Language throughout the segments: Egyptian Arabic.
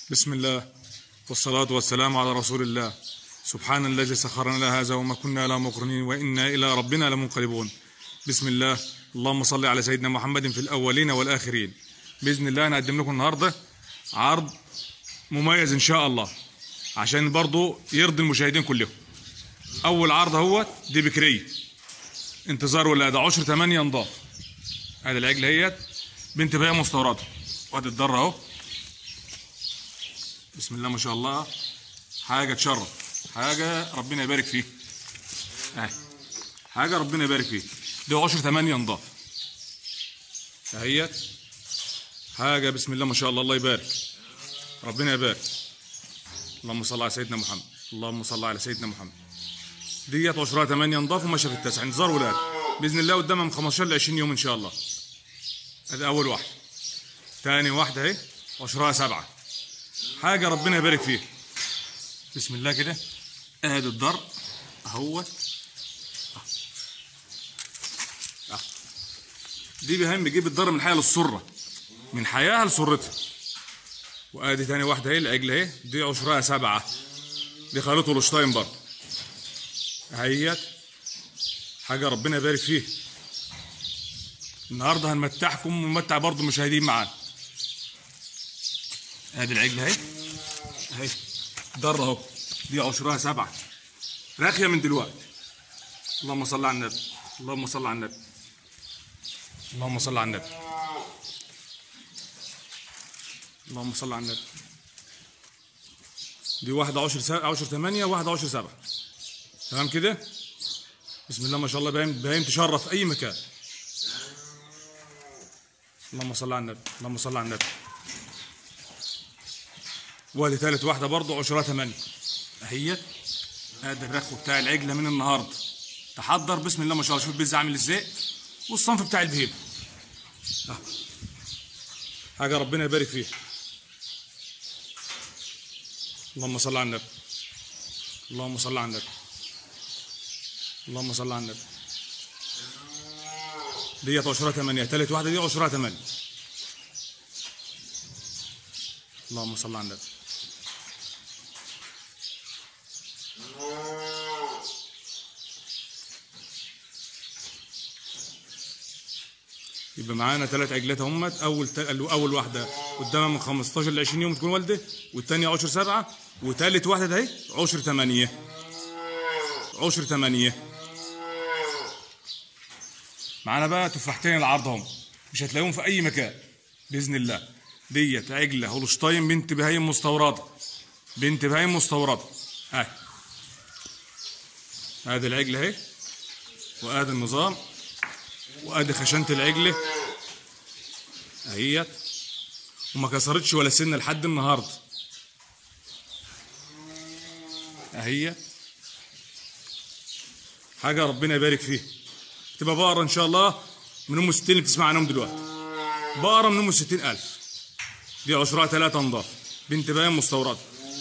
بسم الله والصلاة والسلام على رسول الله سبحان الذي سخر لنا هذا وما كنا لا مقرنين وإنا إلى ربنا لمنقلبون بسم الله اللهم صل على سيدنا محمد في الأولين والآخرين بإذن الله نقدم لكم النهاردة عرض مميز إن شاء الله عشان برضو يرضي المشاهدين كلهم أول عرض هو دي بكرية انتظار ولادة عشر ثمانية نضاف هذا العجل هيت بنت بيها مستوردة وادي الضر اهو بسم الله ما شاء الله حاجة تشرف حاجة ربنا يبارك فيه اهي حاجة ربنا يبارك فيه دي عشر ثمانية نضاف اهيت حاجة بسم الله ما شاء الله الله يبارك ربنا يبارك اللهم صل على سيدنا محمد اللهم صل على سيدنا محمد ديت عشرها 8 نضاف وماشيه في التسعه انتظار ولاد باذن الله قدامها من 15 ل 20 يوم ان شاء الله ادي اول واحده تاني واحده اهي عشرها سبعه حاجه ربنا يبارك فيها بسم الله كده ادي الضر اهوت أه. أه. دي بهم بيجيب الضر من حياه للسره من حياها لسرتها وادي تاني واحده اهي العجل اهي دي عشرها سبعه دي خالته الشتاين برضه اهيت حاجه ربنا يبارك فيها النهارده هنمتعكم ونمتع برضه المشاهدين معانا ادي العجل اهي اهي ضر اهو دي عشرها سبعه راخيه من دلوقتي اللهم صل على النبي اللهم صل على النبي اللهم صل على النبي اللهم صل على النبي دي واحدة عشر سبعة عشر ثمانية واحدة عشر سبعة تمام كده بسم الله ما شاء الله باين باين تشرف أي مكان اللهم صل على النبي اللهم صل على النبي وادي ثالث واحدة برضه عشرها ثمانية أهيت ادي الرخو بتاع العجلة من النهاردة تحضر بسم الله ما شاء الله شوف البيز عامل ازاي والصنف بتاع البهيم أه. حاجة ربنا يبارك فيها اللهم صل على النبي اللهم صل على النبي اللهم صل على النبي ديت عشرها ثمانية تالت واحدة دي عشرها ثمانية اللهم صل على النبي يبقى معانا ثلاث عجلات همت اول اول واحده قدامها من 15 ل 20 يوم تكون والده والثانيه عشر سبعه وثالث واحده اهي عشر ثمانيه عشر ثمانيه معانا بقى تفاحتين العرض هم مش هتلاقيهم في اي مكان باذن الله ديت عجله هولشتاين بنت بهايم مستورده بنت بهايم مستورده اهي ادي العجله اهي وادي النظام وادي خشنه العجله اهيت وما كسرتش ولا سن لحد النهارده اهي حاجه ربنا يبارك فيها تبقى بقره ان شاء الله من ام 60 اللي بتسمع عنهم دلوقتي بقره من ام 60000 دي عشرها ثلاثة نضاف بنت باين مستورده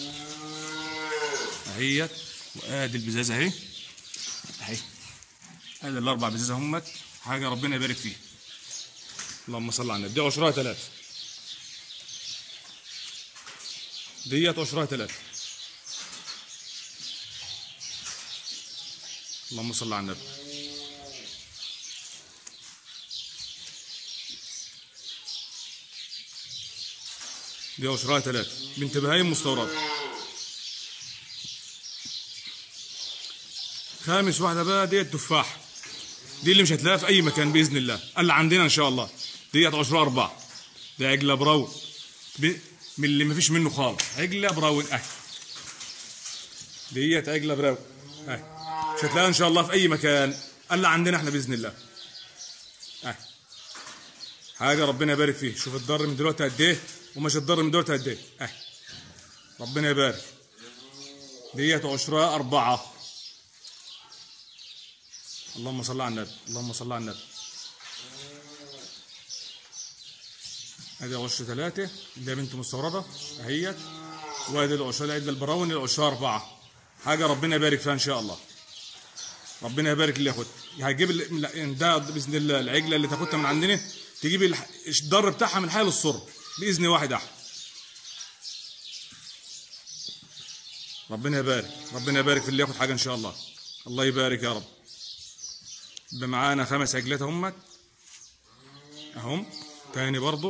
اهيت وادي البزازه اهي اهي ادي الاربع بزازه همت حاجه ربنا يبارك فيها اللهم صل على النبي دي عشرها ثلاثة ديت عشرها ثلاثة اللهم صل على النبي دي عشرها ثلاثة بنت بهايم مستوردة خامس واحدة بقى ديت تفاح دي اللي مش هتلاقيها في أي مكان بإذن الله اللي عندنا إن شاء الله ديت عشرها أربعة دي عجلة براون من اللي مفيش منه خالص عجلة براون أهي ديت عجلة براون أهي مش هتلاقيها ان شاء الله في اي مكان الا عندنا احنا باذن الله اه حاجه ربنا يبارك فيه شوف الضر من دلوقتي قد ايه ومش الضر من دلوقتي قد ايه اه ربنا يبارك ديت عشرها أربعة اللهم صل على النبي اللهم صل على النبي ادي عشر ثلاثة دي بنت مستوردة اهيت وادي العشرة العدة البراون العشرة أربعة حاجة ربنا يبارك فيها إن شاء الله ربنا يبارك اللي ياخد هتجيب ده باذن الله العجله اللي تاخدها من عندنا تجيب الضر بتاعها من حال الصر باذن واحد احد ربنا يبارك ربنا يبارك في اللي ياخد حاجه ان شاء الله الله يبارك يا رب يبقى معانا خمس عجلات اهمت اهم تاني برضه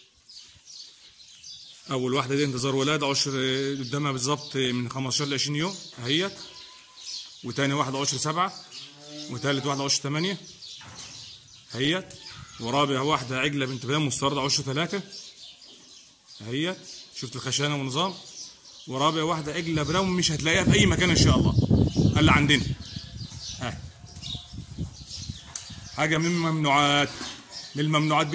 اول واحده دي انتظار ولاده عشر قدامها بالظبط من 15 ل 20 يوم اهيت وتاني واحده عشر سبعه وتالت واحده عشر ثمانيه اهيت ورابع واحده عجله بنت بيان مستورده عشر ثلاثه اهيت شفت الخشانه والنظام ورابع واحده عجله براون مش هتلاقيها في اي مكان ان شاء الله اللي عندنا ها حاجه من الممنوعات من الممنوعات